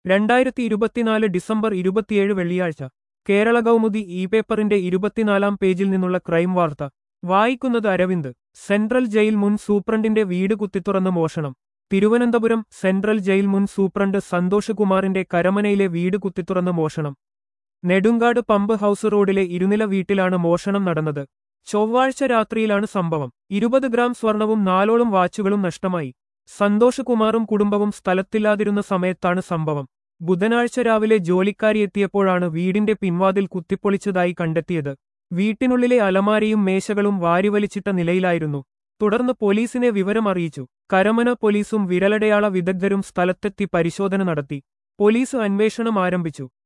രണ്ടായിരത്തി ഇരുപത്തിനാല് ഡിസംബർ ഇരുപത്തിയേഴ് വെള്ളിയാഴ്ച കേരള കൗമുദി ഇ പേപ്പറിന്റെ ഇരുപത്തിനാലാം പേജിൽ നിന്നുള്ള ക്രൈം വാർത്ത വായിക്കുന്നത് അരവിന്ദ് സെൻട്രൽ ജയിൽ മുൻ സൂപ്രണ്ടിന്റെ വീട് കുത്തിത്തുറന്ന് മോഷണം തിരുവനന്തപുരം സെൻട്രൽ ജയിൽ മുൻ സൂപ്രണ്ട് സന്തോഷ് കുമാറിന്റെ കരമനയിലെ വീട് കുത്തിത്തുറന്ന് മോഷണം നെടുങ്കാട് പമ്പ് ഹൌസ് റോഡിലെ ഇരുനില വീട്ടിലാണ് മോഷണം നടന്നത് ചൊവ്വാഴ്ച രാത്രിയിലാണ് സംഭവം ഇരുപത് ഗ്രാം സ്വർണവും നാലോളം വാച്ചുകളും നഷ്ടമായി സന്തോഷ് കുമാറും കുടുംബവും സ്ഥലത്തില്ലാതിരുന്ന സമയത്താണ് സംഭവം ബുധനാഴ്ച രാവിലെ ജോലിക്കാരി എത്തിയപ്പോഴാണ് വീടിന്റെ പിൻവാതിൽ കുത്തിപ്പൊളിച്ചതായി കണ്ടെത്തിയത് വീട്ടിനുള്ളിലെ അലമാരയും മേശകളും വാരിവലിച്ചിട്ട നിലയിലായിരുന്നു തുടർന്ന് പോലീസിനെ വിവരം അറിയിച്ചു കരമന പോലീസും വിരലടയാള വിദഗ്ധരും സ്ഥലത്തെത്തി പരിശോധന നടത്തി പോലീസ് അന്വേഷണം ആരംഭിച്ചു